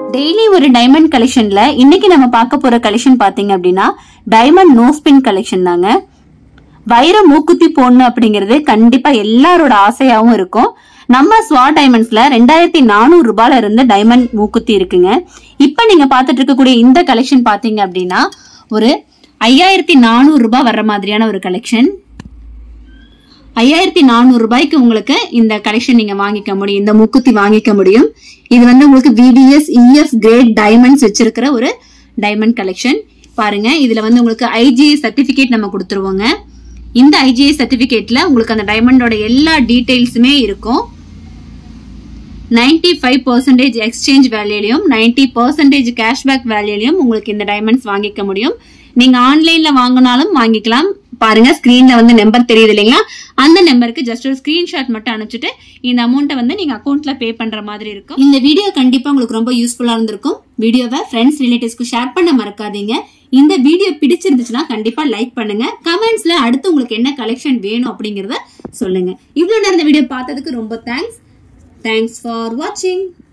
daily ஒரு diamond கலெக்ஷன்ல இன்னைக்கு நம்ம பார்க்க போற கலெக்ஷன் பாத்தீங்க அப்படின்னா டைமண்ட் நோஸ்பின் கலெக்ஷன் தாங்க வைர மூக்குத்தி போடணும் அப்படிங்கிறது கண்டிப்பா எல்லாரோட ஆசையாவும் இருக்கும் நம்ம ஸ்வா டைமண்ட்ஸ்ல ரெண்டாயிரத்தி நானூறு ரூபாயில இருந்து டைமண்ட் மூக்குத்தி இருக்குங்க இப்ப நீங்க பாத்துட்டு இருக்கக்கூடிய இந்த கலெக்ஷன் பாத்தீங்க அப்படின்னா ஒரு ஐயாயிரத்தி நானூறு ரூபாய் வர்ற மாதிரியான ஒரு கலெக்ஷன் ஐயாயிரத்தி நானூறு ரூபாய்க்கு உங்களுக்கு இந்த கலெக்ஷன் நீங்க வாங்கிக்க முடியும் இந்த மூக்குத்தி வாங்கிக்க முடியும் இது வந்து உங்களுக்கு விடிஎஸ் இஎஃப் கிரேட் டைமண்ட்ஸ் வச்சிருக்கிற ஒரு டைமண்ட் கலெக்ஷன் பாருங்க இதுல வந்து உங்களுக்கு ஐஜிஐ சர்டிபிகேட் நம்ம கொடுத்துருவோங்க இந்த ஐஜிஐ சர்டிபிகேட்ல உங்களுக்கு அந்த டைமண்டோட எல்லா டீடைல்ஸுமே இருக்கும் நைன்டி ஃபைவ் பர்சன்டேஜ் எக்ஸ்சேஞ்ச் வேல்யூலையும் நைன்டி பர்சன்டேஜ் கேஷ்பேக் வேல்யூலையும் உங்களுக்கு இந்த டைமண்ட்ஸ் வாங்கிக்க முடியும் நீங்க ஆன்லைன்ல வாங்கினாலும் வாங்கிக்கலாம் பாருங்க ஸ்கிரீன்ல வந்து நம்பர் தெரியுது இல்லைங்களா அந்த நம்பருக்கு ஜஸ்ட் ஒரு ஸ்கிரீன்ஷாட் மட்டும் அனுப்பிச்சிட்டு இந்த அமௌண்ட்டை வந்து நீங்க அக்கௌண்ட்ல பே பண்ற மாதிரி இருக்கும் இந்த வீடியோ கண்டிப்பா உங்களுக்கு ரொம்ப யூஸ்ஃபுல்லா இருந்திருக்கும் வீடியோவை ஃப்ரெண்ட்ஸ் ரிலேட்டிவ்ஸ்க்கு ஷேர் பண்ண மறக்காதீங்க இந்த வீடியோ பிடிச்சிருந்துச்சுன்னா கண்டிப்பா லைக் பண்ணுங்க கமெண்ட்ஸ்ல அடுத்து உங்களுக்கு என்ன கலெக்ஷன் வேணும் அப்படிங்கறத சொல்லுங்க இவ்வளவு நேரம் இந்த வீடியோ பார்த்ததுக்கு ரொம்ப தேங்க்ஸ் தேங்க்ஸ் ஃபார் வாட்சிங்